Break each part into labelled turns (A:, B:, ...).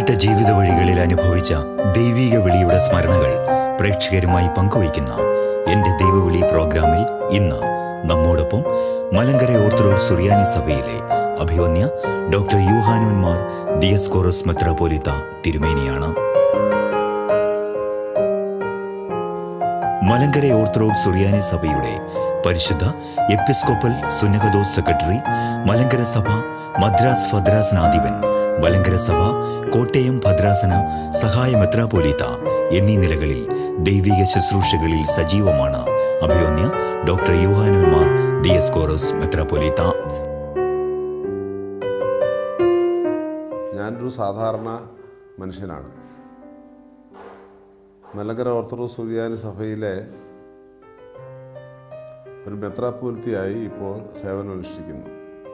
A: വേറിട്ട ജീവിത വഴികളിൽ അനുഭവിച്ച ദൈവീക വിളിയുടെ സ്മരണകൾ പ്രേക്ഷകരുമായി പങ്കുവയ്ക്കുന്ന എന്റെ ദൈവവിളി പ്രോഗ്രാമിൽ ഇന്ന് നമ്മോടൊപ്പം മലങ്കര ഓർത്തഡോക്സ് സുറിയാനി സഭയിലെ അഭിവന്യ ഡോക്ടർ യൂഹാനോന്മാർ ഡിയസ്കോറസ് മെത്രാപോലിത്ത തിരുമേനിയാണ് മലങ്കര ഓർത്തഡോക്സ് സുറിയാനി സഭയുടെ പരിശുദ്ധ എപ്പിസ്കോപ്പൽ സുന്നകദോസ് സെക്രട്ടറി മലങ്കര സഭ മദ്രാസ് ഭദ്രാസനാധിപൻ മലങ്കര സഭ കോട്ടയം ഭദ്രാസന സഹായ മെത്രാപോലീത്ത എന്നീ നിലകളിൽ ദൈവിക ശുശ്രൂഷകളിൽ സജീവമാണ് അഭിവന്യ ഡോക്ടർ യുഹാനോന്മാർ ദിയസ്കോറസ് മെത്രാപോലീത്ത
B: ഞാനൊരു സാധാരണ മനുഷ്യനാണ് മലങ്കര ഓർത്തഡോക്സ് സുറിയാനി സഭയിലെ ഒരു മെത്രാപൂർത്തിയായി ഇപ്പോൾ സേവനമനുഷ്ഠിക്കുന്നു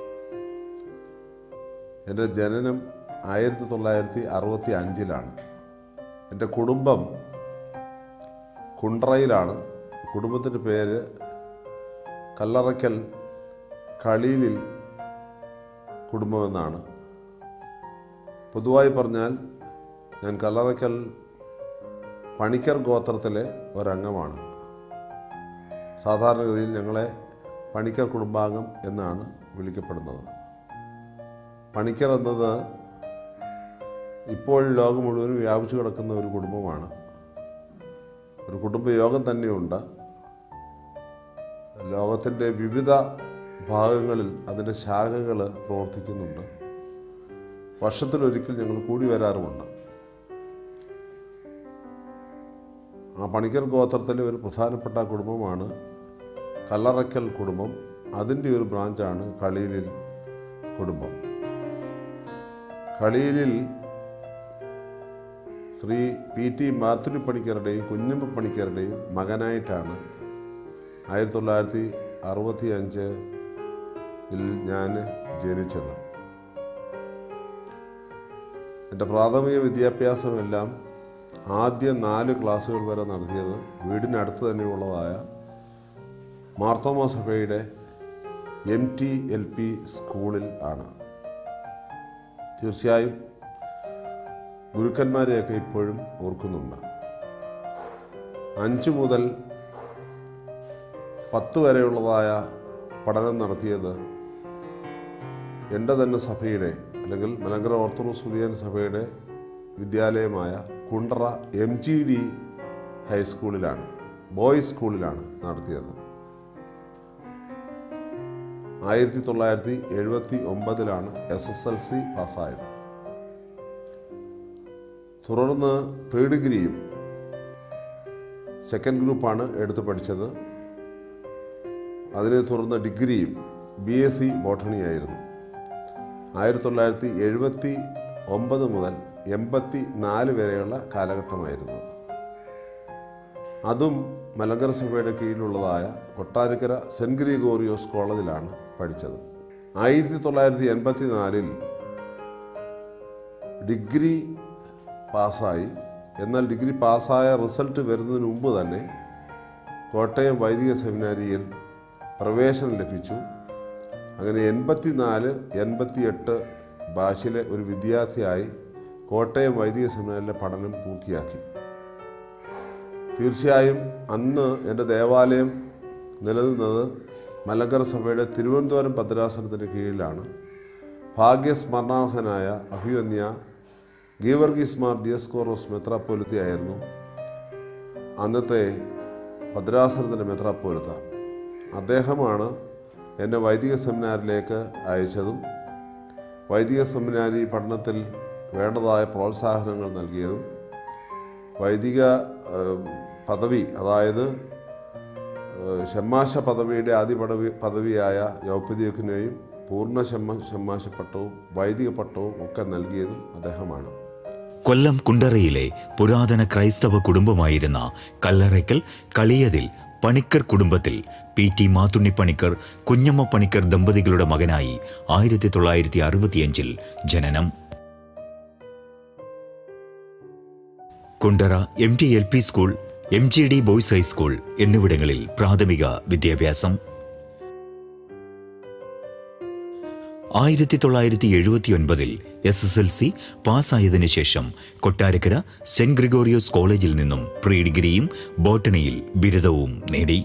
B: എൻ്റെ ജനനം ആയിരത്തി തൊള്ളായിരത്തി അറുപത്തി അഞ്ചിലാണ് എൻ്റെ കുടുംബം കുണ്ട്രയിലാണ് കുടുംബത്തിൻ്റെ പേര് കല്ലറയ്ക്കൽ കളീലിൽ കുടുംബമെന്നാണ് പൊതുവായി പറഞ്ഞാൽ ഞാൻ കല്ലറയ്ക്കൽ പണിക്കർ ഗോത്രത്തിലെ ഒരംഗമാണ് സാധാരണഗതിയിൽ ഞങ്ങളെ പണിക്കർ കുടുംബാംഗം എന്നാണ് വിളിക്കപ്പെടുന്നത് പണിക്കർ എന്നത് ഇപ്പോൾ ലോകം മുഴുവനും വ്യാപിച്ചു കിടക്കുന്ന ഒരു കുടുംബമാണ് ഒരു കുടുംബയോഗം തന്നെയുണ്ട് ലോകത്തിൻ്റെ വിവിധ ഭാഗങ്ങളിൽ അതിൻ്റെ ശാഖകൾ പ്രവർത്തിക്കുന്നുണ്ട് വർഷത്തിലൊരിക്കൽ ഞങ്ങൾ കൂടി വരാറുമുണ്ട് ആ പണിക്കർ ഗോത്രത്തിലെ ഒരു പ്രധാനപ്പെട്ട കുടുംബമാണ് കല്ലറയ്ക്കൽ കുടുംബം അതിൻ്റെ ഒരു ബ്രാഞ്ചാണ് കളീലിൽ കുടുംബം കളീലിൽ ശ്രീ പി ടി മാത്തുരി പണിക്കരുടെയും കുഞ്ഞമ്മ പണിക്കരുടെയും മകനായിട്ടാണ് ആയിരത്തി തൊള്ളായിരത്തി അറുപത്തി അഞ്ചിൽ ഞാൻ ജനിച്ചത് എൻ്റെ പ്രാഥമിക വിദ്യാഭ്യാസമെല്ലാം ആദ്യ നാല് ക്ലാസ്സുകൾ വരെ നടത്തിയത് വീടിനടുത്ത് തന്നെയുള്ളതായ മാർത്തോമ സഭയുടെ എം ടി എൽ പി സ്കൂളിൽ ആണ് തീർച്ചയായും ഗുരുക്കന്മാരെയൊക്കെ ഇപ്പോഴും ഓർക്കുന്നുണ്ട് അഞ്ച് മുതൽ പത്ത് വരെയുള്ളതായ പഠനം നടത്തിയത് എൻ്റെ തന്നെ സഭയുടെ അല്ലെങ്കിൽ മലങ്കര ഓർത്തഡോക്സ് സുറിയൻ സഭയുടെ വിദ്യാലയമായ കുണ്ട്ര എം ജി ഡി ഹൈസ്കൂളിലാണ് ബോയ്സ് സ്കൂളിലാണ് നടത്തിയത് ആയിരത്തി തൊള്ളായിരത്തി എഴുപത്തി ഒമ്പതിലാണ് എസ് എസ് എൽ സി പാസ്സായത് തുടർന്ന് പ്രീ ഡിഗ്രിയും സെക്കൻഡ് ഗ്രൂപ്പാണ് എടുത്ത് പഠിച്ചത് അതിനെ തുടർന്ന് ഡിഗ്രിയും ബി എസ് സി ബോട്ടണി ആയിരുന്നു ആയിരത്തി തൊള്ളായിരത്തി എഴുപത്തി ഒമ്പത് മുതൽ എൺപത്തി നാല് വരെയുള്ള കാലഘട്ടമായിരുന്നു അതും മലങ്കര സഭയുടെ കീഴിലുള്ളതായ കൊട്ടാരക്കര സെൻറ്റ് ഗ്രിഗോറിയോസ് കോളേജിലാണ് പഠിച്ചത് ആയിരത്തി തൊള്ളായിരത്തി എൺപത്തി നാലിൽ ഡിഗ്രി പാസ്സായി എന്നാൽ ഡിഗ്രി പാസ്സായ റിസൾട്ട് വരുന്നതിന് മുമ്പ് തന്നെ കോട്ടയം വൈദിക സെമിനാരിയിൽ പ്രവേശനം ലഭിച്ചു അങ്ങനെ എൺപത്തി നാല് എൺപത്തി എട്ട് ഭാഷയിലെ ഒരു വിദ്യാർത്ഥിയായി കോട്ടയം വൈദിക സെമിനാരിലെ പഠനം പൂർത്തിയാക്കി തീർച്ചയായും അന്ന് എൻ്റെ ദേവാലയം നിലനിന്നത് മലങ്കര സഭയുടെ തിരുവനന്തപുരം ഭദ്രാസനത്തിൻ്റെ കീഴിലാണ് ഭാഗ്യസ്മരണാർഹനായ അഭിവന്യ ഗീവർഗീസ് മാർ ദിയസ്കോറോസ് മെത്രാപ്പോലിത്തയായിരുന്നു അന്നത്തെ ഭദ്രാസനത്തിൻ്റെ മെത്രാപ്പോലിത്ത അദ്ദേഹമാണ് എന്നെ വൈദിക സെമിനാറിലേക്ക് അയച്ചതും വൈദിക സെമിനാരി പഠനത്തിൽ വേണ്ടതായ പ്രോത്സാഹനങ്ങൾ നൽകിയതും വൈദിക ഏഹ്, പദവി അതായത് ഏഹ്, ഷമ്മാശ പദവിയുടെ ആദ്യ പദവി പദവിയായ യൗപതിയക്കിനെയും പൂർണ്ണ ഷമ്മ ഷമ്മാശ പട്ടവും വൈദിക പട്ടവും ഒക്കെ നൽകിയതും അദ്ദേഹമാണ്
A: കൊല്ലം കുണ്ടറയിലെ പുരാതന ക്രൈസ്തവ കുടുംബമായിരുന്ന കല്ലറയ്ക്കൽ കളിയതിൽ പണിക്കർ കുടുംബത്തിൽ പി ടി മാത്തുണ്ണി പണിക്കർ കുഞ്ഞമ്മ പണിക്കർ ദമ്പതികളുടെ മകനായി ആയിരത്തി തൊള്ളായിരത്തി അറുപത്തിയഞ്ചിൽ ജനനം Kundara M T L P school M G D boys high school എന്നിവിടങ്ങളിൽ പ്രാഥമിക വിദ്യാഭ്യാസം ആയിരത്തി തൊള്ളായിരത്തി എഴുപത്തി ഒൻപതിൽ എസ് എസ് എൽ സി പാസ്സായതിനു ശേഷം കൊട്ടാരക്കര സെന്റ് ഗ്രിഗോറിയോസ് കോളേജിൽ നിന്നും പ്രീ ഡിഗ്രിയും ബോട്ടണിയിൽ ബിരുദവും നേടി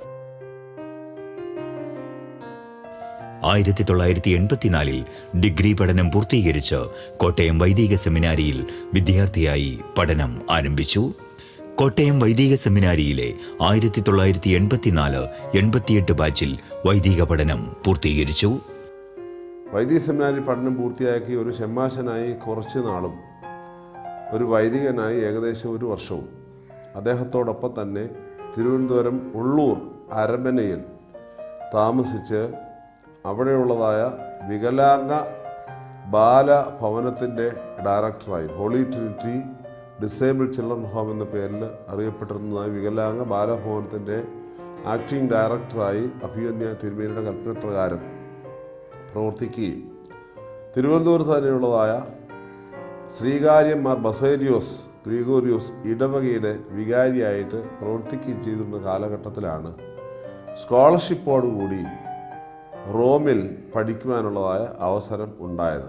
A: ആയിരത്തി തൊള്ളായിരത്തി എൺപത്തിനാലിൽ ഡിഗ്രി പഠനം പൂർത്തീകരിച്ച് കോട്ടയം വൈദിക സെമിനാരിയിൽ വിദ്യാർത്ഥിയായി പഠനം ആരംഭിച്ചു കോട്ടയം വൈദിക സെമിനാരിയിലെ ആയിരത്തി തൊള്ളായിരത്തി എൺപത്തിനാല് എൺപത്തിയെട്ട് ബാച്ചിൽ വൈദിക പഠനം പൂർത്തീകരിച്ചു
B: വൈദിക സെമിനാരി പഠനം പൂർത്തിയാക്കി ഒരു ഷെമ്മാശനായി കുറച്ച് നാളും ഒരു വൈദികനായി ഏകദേശം ഒരു വർഷവും അദ്ദേഹത്തോടൊപ്പം തന്നെ തിരുവനന്തപുരം ഉള്ളൂർ അരമനയിൽ താമസിച്ച് അവിടെയുള്ളതായ വികലാംഗ ബാലഭവനത്തിൻ്റെ ഡയറക്ടറായി Holy Trinity disable children home എന്ന പേരിൽ അറിയപ്പെട്ടിരുന്നതായ വികലാംഗ ബാലഭവനത്തിൻ്റെ ആക്ടിംഗ് ഡയറക്ടറായി അഭിയന്യ തിരുമേനിയുടെ കൽപ്പനപ്രകാരം പ്രവർത്തിക്കുകയും തിരുവനന്തപുരത്ത് തന്നെയുള്ളതായ ശ്രീകാര്യന്മാർ ബസേലിയോസ് ഗ്രിഗോറിയോസ് ഇടവകയുടെ വികാരിയായിട്ട് പ്രവർത്തിക്കുകയും ചെയ്തിരുന്ന കാലഘട്ടത്തിലാണ് സ്കോളർഷിപ്പോടുകൂടി റോമിൽ പഠിക്കുവാനുള്ളതായ അവസരം ഉണ്ടായത്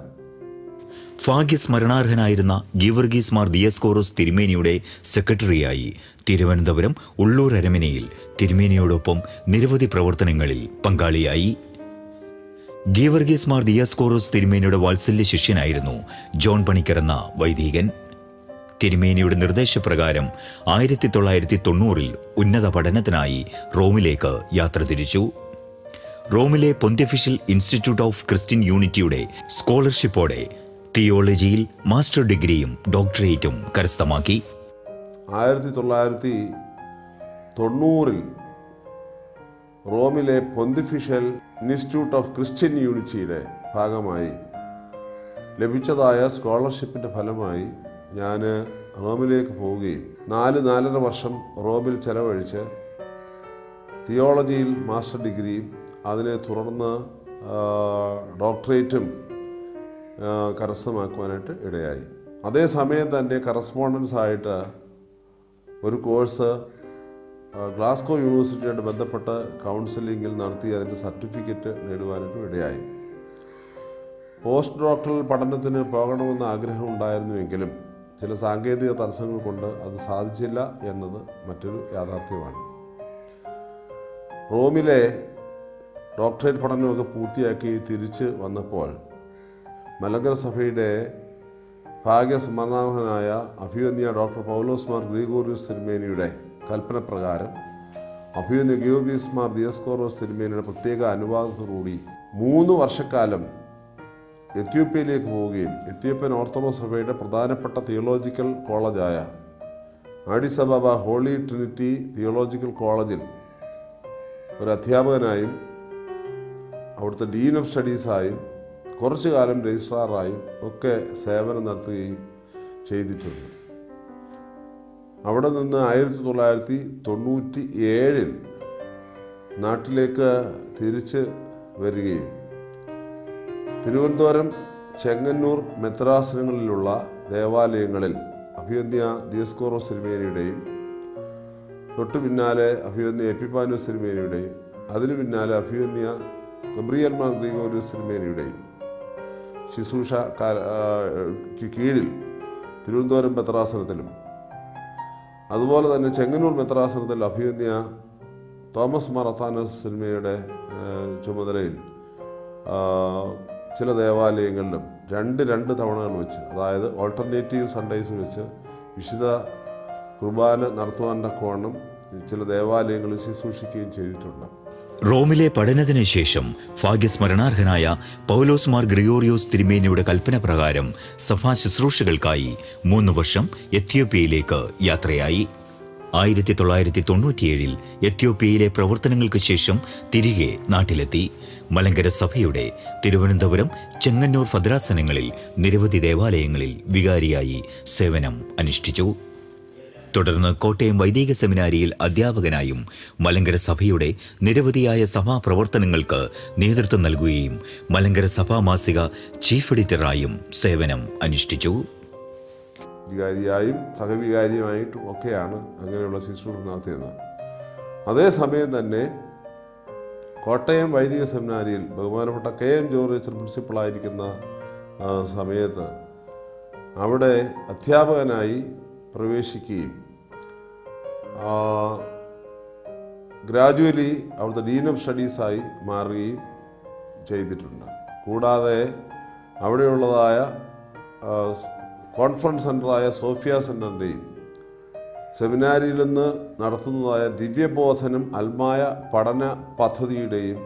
A: ഭാഗ്യസ്മരണാർഹനായിരുന്ന ഗീവർഗീസ് മാർ ദിയസ്കോറോസ് തിരുമേനിയുടെ സെക്രട്ടറിയായി തിരുവനന്തപുരം ഉള്ളൂർ അരമനയിൽ തിരുമേനിയോടൊപ്പം നിരവധി പ്രവർത്തനങ്ങളിൽ പങ്കാളിയായി ഗീവർഗീസ് മാർ ദിയാസ്കോറോസ് തിരുമേനിയുടെ വാത്സല്യ ശിഷ്യനായിരുന്നു ജോൺ പണിക്കർ എന്ന വൈദികൻ തിരുമേനിയുടെ നിർദ്ദേശപ്രകാരം ആയിരത്തി തൊള്ളായിരത്തി തൊണ്ണൂറിൽ ഉന്നത പഠനത്തിനായി റോമിലേക്ക് യാത്ര തിരിച്ചു റോമിലെ പൊന്തിഫിഷ്യൽ ഇൻസ്റ്റിറ്റ്യൂട്ട് ഓഫ് ക്രിസ്ത്യൻ യൂണിറ്റിയുടെ സ്കോളർഷിപ്പോടെ തിയോളജിയിൽ മാസ്റ്റർ ഡിഗ്രിയും ഡോക്ടറേറ്റും കരസ്ഥമാക്കി
B: ആയിരത്തി തൊള്ളായിരത്തി തൊണ്ണൂറിൽ റോമിലെ പൊന്തിഫിഷ്യൽ ഇൻസ്റ്റിറ്റ്യൂട്ട് ഓഫ് ക്രിസ്ത്യൻ യൂണിറ്റിയുടെ ഭാഗമായി ലഭിച്ചതായ സ്കോളർഷിപ്പിൻ്റെ ഫലമായി ഞാൻ റോമിലേക്ക് പോവുകയും നാല് നാലര വർഷം റോമിൽ ചെലവഴിച്ച് തിയോളജിയിൽ മാസ്റ്റർ ഡിഗ്രിയും അതിനെ തുടർന്ന് ആ, ഡോക്ടറേറ്റും ആ, കരസ്ഥമാക്കുവാനായിട്ട് ഇടയായി അതേസമയം തന്നെ കറസ്പോണ്ടൻസ് ആയിട്ട് ഒരു കോഴ്സ് ആ, ഗ്ലാസ്കോ യൂണിവേഴ്സിറ്റിയായിട്ട് ബന്ധപ്പെട്ട് കൗൺസിലിങ്ങിൽ നടത്തി അതിൻ്റെ സർട്ടിഫിക്കറ്റ് നേടുവാനായിട്ടും ഇടയായി പോസ്റ്റ് ഡോക്ടറൽ പഠനത്തിന് പോകണമെന്ന് ആഗ്രഹം ഉണ്ടായിരുന്നുവെങ്കിലും ചില സാങ്കേതിക തടസ്സങ്ങൾ കൊണ്ട് അത് സാധിച്ചില്ല എന്നത് മറ്റൊരു യാഥാർത്ഥ്യമാണ് റോമിലെ ഡോക്ടറേറ്റ് പഠനമൊക്കെ പൂർത്തിയാക്കി തിരിച്ച് വന്നപ്പോൾ മലങ്കര സഭയുടെ ഭാഗ്യസ്മരണാർഹനായ അഭിവന്യ ഡോക്ടർ പൗലോസ് മാർ ഗ്രിഗോറിയസ് തിരുമേനിയുടെ കൽപ്പന പ്രകാരം അഭിവന്യ ഗിയോഗീസ് മാർ ദിയസ്കോറോസ് തിരുമേനിയുടെ പ്രത്യേക അനുവാദത്തോടുകൂടി മൂന്ന് വർഷക്കാലം എത്യോപ്യയിലേക്ക് പോവുകയും എത്യോപ്യൻ ഓർത്തഡോക്സ് സഭയുടെ പ്രധാനപ്പെട്ട തിയോളജിക്കൽ കോളേജായ ആഡിസബാബ ഹോളി ട്രിനിറ്റി തിയോളജിക്കൽ കോളേജിൽ ഒരു അധ്യാപകനായും അവിടുത്തെ ഡീൻ ഓഫ് സ്റ്റഡീസായും കുറച്ചു കാലം രജിസ്ട്രാറായും ഒക്കെ സേവനം നടത്തുകയും ചെയ്തിട്ടുണ്ട് അവിടെ നിന്ന് ആയിരത്തി തൊള്ളായിരത്തി തൊണ്ണൂറ്റി ഏഴിൽ നാട്ടിലേക്ക് തിരിച്ച് വരികയും തിരുവനന്തപുരം ചെങ്ങന്നൂർ മെത്രാസനങ്ങളിലുള്ള ദേവാലയങ്ങളിൽ അഭിവന്യ ദിയസ്കോറോസ് സിനിമേനിയുടെയും തൊട്ടു പിന്നാലെ അഭിവന്യ എപ്പിപ്പാനോസ് സിനിമേനിയുടെയും അതിനു പിന്നാലെ അഭിവന്യ ഗബ്രിയൽ മാർ ഗ്രിഗോറിയസ് സിനിമേനിയുടെയും ശുശ്രൂഷ കാ- ആ, ക്ക് കീഴിൽ തിരുവനന്തപുരം മെത്രാസനത്തിലും അതുപോലെ തന്നെ ചെങ്ങന്നൂർ മെത്രാസനത്തിൽ അഭിവന്യ തോമസ് മാർ അത്താനസ് സിനിമയുടെ ചുമതലയിൽ ആ, ചില ദേവാലയങ്ങളിലും രണ്ട് രണ്ട് തവണകൾ വെച്ച് അതായത് ഓൾട്ടർനേറ്റീവ് സൺഡേസ് വെച്ച് വിശുദ്ധ കുർബാന നടത്തുവാൻ്റെ കോണം ചില ദേവാലയങ്ങളിൽ ശുശ്രൂഷിക്കുകയും ചെയ്തിട്ടുണ്ട്
A: റോമിലെ പഠനത്തിന് ശേഷം ഭാഗ്യസ്മരണാർഹനായ പൗലോസ് മാർ ഗ്രിഗോറിയോസ് തിരുമേനിയുടെ കൽപ്പന പ്രകാരം സഭാ ശുശ്രൂഷകൾക്കായി മൂന്ന് വർഷം എത്യോപ്യയിലേക്ക് യാത്രയായി ആയിരത്തി തൊള്ളായിരത്തി തൊണ്ണൂറ്റിയേഴിൽ എത്യോപ്യയിലെ പ്രവർത്തനങ്ങൾക്ക് ശേഷം തിരികെ നാട്ടിലെത്തി മലങ്കര സഭയുടെ തിരുവനന്തപുരം ചെങ്ങന്നൂർ ഭദ്രാസനങ്ങളിൽ നിരവധി ദേവാലയങ്ങളിൽ വികാരിയായി സേവനം അനുഷ്ഠിച്ചു തുടർന്ന് കോട്ടയം വൈദിക സെമിനാരിയിൽ അധ്യാപകനായും മലങ്കര സഭയുടെ നിരവധിയായ സഭാ പ്രവർത്തനങ്ങൾക്ക് നേതൃത്വം നൽകുകയും മലങ്കര സഭാ മാസിക ചീഫ് എഡിറ്ററായും സേവനം അനുഷ്ഠിച്ചു
B: വികാരിയായും സഹവികാരിയുമായിട്ടും ഒക്കെയാണ് അങ്ങനെയുള്ള ശുശ്രൂഷ നടത്തിയത് അതേസമയം തന്നെ കോട്ടയം വൈദിക സെമിനാരിയിൽ ബഹുമാനപ്പെട്ട കെ എം ജോർജ് അച്ഛൻ പ്രിൻസിപ്പളായിരിക്കുന്ന ആ, സമയത്ത് അവിടെ അധ്യാപകനായി പ്രവേശിക്കുകയും ആ, ഗ്രാജുവലി അവിടുത്തെ ഡീൻ ഓഫ് സ്റ്റഡീസായി മാറുകയും ചെയ്തിട്ടുണ്ട് കൂടാതെ അവിടെയുള്ളതായ ആ, കോൺഫറൻസ് സെൻ്ററായ സോഫിയ സെൻ്ററിൻ്റെയും സെമിനാരിയിൽ നിന്ന് നടത്തുന്നതായ ദിവ്യബോധനം അൽമായ പഠന പദ്ധതിയുടെയും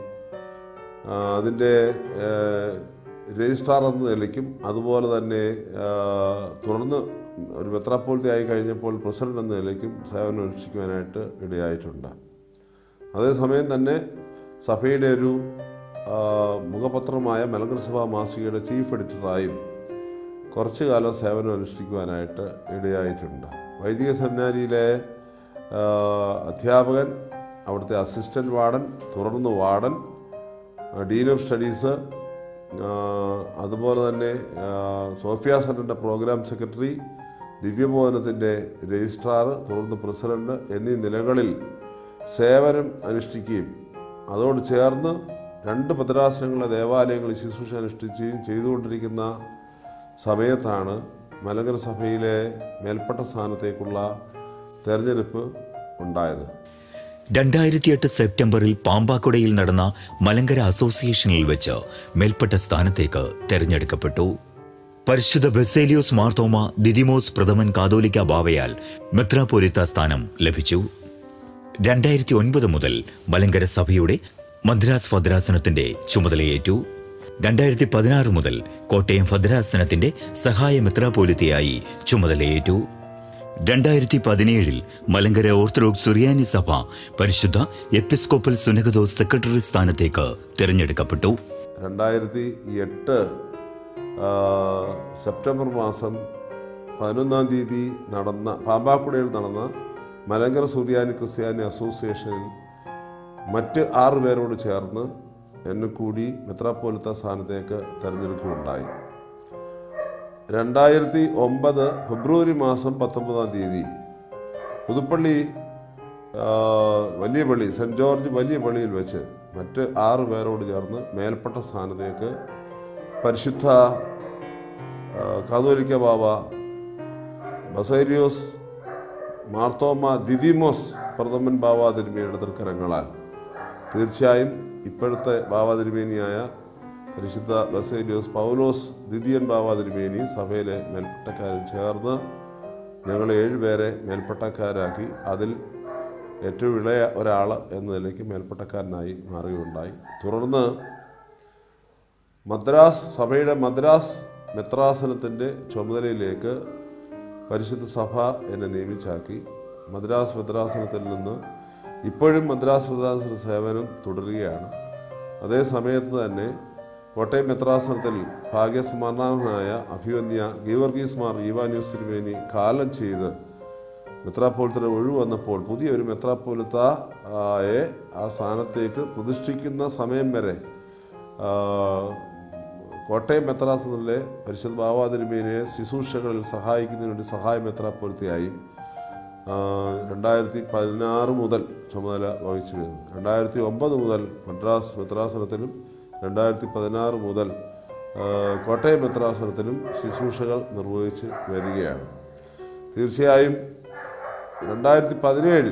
B: ആ, അതിൻ്റെ ഏഹ്, രജിസ്ട്രാർ എന്ന നിലയ്ക്കും അതുപോലെ തന്നെ ആ, തുടർന്ന് ഒരു മെത്രാപ്പോലത്തെ ആയി കഴിഞ്ഞപ്പോൾ പ്രസിഡന്റ് എന്ന നിലയ്ക്കും സേവനം അനുഷ്ഠിക്കുവാനായിട്ട് ഇടയായിട്ടുണ്ട് അതേസമയം തന്നെ സഭയുടെ ഒരു ആ, മുഖപത്രമായ മലങ്കര സഭാ മാസികയുടെ ചീഫ് എഡിറ്ററായും കുറച്ചു കാലം സേവനം അനുഷ്ഠിക്കുവാനായിട്ട് ഇടയായിട്ടുണ്ട് വൈദിക സെമിനാരിയിലെ ആ, അധ്യാപകൻ അവിടുത്തെ അസിസ്റ്റൻറ്റ് വാർഡൻ തുടർന്ന് വാർഡൻ ആ, ഡീൻ ഓഫ് സ്റ്റഡീസ് ആ, അതുപോലെ തന്നെ ആ, സോഫിയ സെൻ്ററിൻ്റെ പ്രോഗ്രാം സെക്രട്ടറി ദിവ്യബോധനത്തിൻ്റെ രജിസ്ട്രാർ തുടർന്ന് പ്രസിഡന്റ് എന്നീ നിലകളിൽ സേവനം അനുഷ്ഠിക്കുകയും അതോട് ചേർന്ന് രണ്ട് ഭദ്രാസനങ്ങളിലെ ദേവാലയങ്ങളിൽ ശുശ്രൂഷ അനുഷ്ഠിക്കുകയും ചെയ്തുകൊണ്ടിരിക്കുന്ന സമയത്താണ് മലങ്കര സഭയിലെ മേൽപ്പെട്ട സ്ഥാനത്തേക്കുള്ള തെരഞ്ഞെടുപ്പ് ഉണ്ടായത്
A: രണ്ടായിരത്തി എട്ട് സെപ്റ്റംബറിൽ പാമ്പാക്കുടയിൽ നടന്ന മലങ്കര അസോസിയേഷനിൽ വെച്ച് മേൽപ്പെട്ട സ്ഥാനത്തേക്ക് തെരഞ്ഞെടുക്കപ്പെട്ടു പരിശുദ്ധ ബെസേലിയോസ് മാർത്തോമ ദിദിമോസ് പ്രഥമൻ കാതോലിക്ക ബാവയാൽ മെത്രാപോലിത്ത സ്ഥാനം ലഭിച്ചു രണ്ടായിരത്തി ഒൻപത് മുതൽ മലങ്കര സഭയുടെ മദ്രാസ് ഭദ്രാസനത്തിന്റെ ചുമതലയേറ്റു രണ്ടായിരത്തി പതിനാറ് മുതൽ കോട്ടയം ഭദ്രാസനത്തിന്റെ സഹായ മെത്രാപോലിത്തയായി ചുമതലയേറ്റു രണ്ടായിരത്തി പതിനേഴിൽ മലങ്കര ഓർത്തഡോക്സ് സുറിയാനി സഭ പരിശുദ്ധ എപ്പിസ്കോപ്പൽ സുനകദോസ് സെക്രട്ടറി സ്ഥാനത്തേക്ക് തിരഞ്ഞെടുക്കപ്പെട്ടു
B: രണ്ടായിരത്തി എട്ട് ആ, സെപ്റ്റംബർ മാസം പതിനൊന്നാം തീയതി നടന്ന പാമ്പാക്കുടയിൽ നടന്ന മലങ്കര സൂര്യാനി ക്രിസ്ത്യാനി അസോസിയേഷനിൽ മറ്റ് ആറ് പേരോട് ചേർന്ന് എന്നെ കൂടി മെത്രാപ്പോലിത്ത സ്ഥാനത്തേക്ക് തെരഞ്ഞെടുക്കുകയുണ്ടായി രണ്ടായിരത്തി ഒമ്പത് ഫെബ്രുവരി മാസം പത്തൊമ്പതാം തീയതി പുതുപ്പള്ളി ആ, വലിയ പള്ളി സെൻറ് ജോർജ് വലിയ പള്ളിയിൽ വെച്ച് മറ്റ് ആറ് പേരോട് ചേർന്ന് മേൽപ്പെട്ട സ്ഥാനത്തേക്ക് പരിശുദ്ധ ആ, കാതോലിക്ക ബാബ ബസേരിയോസ് മാർത്തോമ ദിദിമോസ് പ്രഥമൻ ബാബ തിരുമേനിയുടെ തൃക്കരങ്ങളാൽ തീർച്ചയായും ഇപ്പോഴത്തെ ബാബ തിരുമേനിയായ പരിശുദ്ധ ബസേലിയോസ് പൗലോസ് ദിദിയൻ ബാബ തിരുമേനി സഭയിലെ മേൽപ്പെട്ടക്കാരും ചേർന്ന് ഞങ്ങൾ ഏഴുപേരെ മേൽപ്പെട്ടക്കാരാക്കി അതിൽ ഏറ്റവും ഇളയ ഒരാൾ എന്ന നിലയ്ക്ക് മേൽപ്പെട്ടക്കാരനായി മാറുകയുണ്ടായി തുടർന്ന് മദ്രാസ് സഭയുടെ മദ്രാസ് മെത്രാസനത്തിൻ്റെ ചുമതലയിലേക്ക് പരിശുദ്ധ സഭ എന്നെ നിയമിച്ചാക്കി മദ്രാസ് ഭദ്രാസനത്തിൽ നിന്ന് ഇപ്പോഴും മദ്രാസ് ഭദ്രാസന സേവനം തുടരുകയാണ് അതേ സമയത്ത് തന്നെ കോട്ടയം മെത്രാസനത്തിൽ ഭാഗ്യസ്മരണായ അഭിവന്യ ഗീവർഗീസ് മാർ ഈവാന്യൂസ് തിരുമേനി കാലം ചെയ്ത് മെത്രാപ്പോലത്തിന് ഒഴിവ് വന്നപ്പോൾ പുതിയൊരു മെത്രാപ്പോലത്തയെ ആ സ്ഥാനത്തേക്ക് പ്രതിഷ്ഠിക്കുന്ന സമയം വരെ ആ, കോട്ടയം മെത്രാസനത്തിലെ പരിശുദ്ധ ബാവാതിരുമേനെ ശുശ്രൂഷകളിൽ സഹായിക്കുന്നതിന് വേണ്ടി സഹായ മെത്രാപ്പോലത്തെയായും ആ, രണ്ടായിരത്തി പതിനാറ് മുതൽ ചുമതല വഹിച്ചു വരുന്നു രണ്ടായിരത്തി ഒമ്പത് മുതൽ മദ്രാസ് മെത്രാസനത്തിലും രണ്ടായിരത്തി പതിനാറ് മുതൽ ആ, കോട്ടയം മെത്രാസനത്തിലും ശുശ്രൂഷകൾ നിർവഹിച്ച് വരികയാണ് തീർച്ചയായും രണ്ടായിരത്തി പതിനേഴിൽ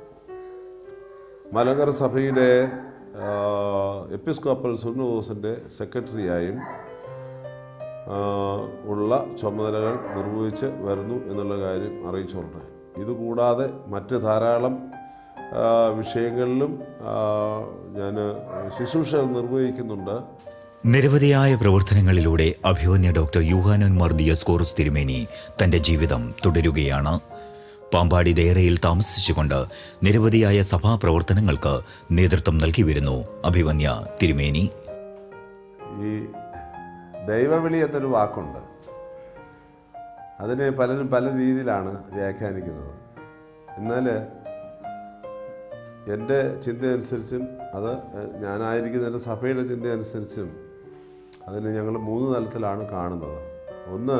B: മലങ്കര സഭയുടെ ആ, എപ്പിസ്കോപ്പൽ സുന്നോസിൻ്റെ സെക്രട്ടറിയായും ആ, ഉള്ള ചുമതലകൾ നിർവഹിച്ച് വരുന്നു എന്നുള്ള കാര്യം അറിയിച്ചുകൊണ്ട് ഇതുകൂടാതെ മറ്റ് ധാരാളം ആ, വിഷയങ്ങളിലും ഞാൻ ശുശ്രൂഷകൾ നിർവഹിക്കുന്നുണ്ട്
A: നിരവധിയായ പ്രവർത്തനങ്ങളിലൂടെ അഭിവന്യ ഡോക്ടർ യുഹാനൻ മാർ ദിയസ്കോറസ് തിരുമേനി തന്റെ ജീവിതം തുടരുകയാണ് പാമ്പാടി ദേറയിൽ താമസിച്ചുകൊണ്ട് നിരവധിയായ സഭാ പ്രവർത്തനങ്ങൾക്ക് നേതൃത്വം നൽകി വരുന്നു അഭിവന്യ തിരുമേനി
B: ഈ ദൈവവിളി എന്നൊരു വാക്കുണ്ട് അതിനെ പലരും പല രീതിയിലാണ് വ്യാഖ്യാനിക്കുന്നത് എന്നാൽ എൻ്റെ ചിന്തയനുസരിച്ചും അത് ഞാനായിരിക്കുന്ന എൻ്റെ സഭയുടെ ചിന്തയനുസരിച്ചും അതിനെ ഞങ്ങൾ മൂന്ന് തലത്തിലാണ് കാണുന്നത് ഒന്ന്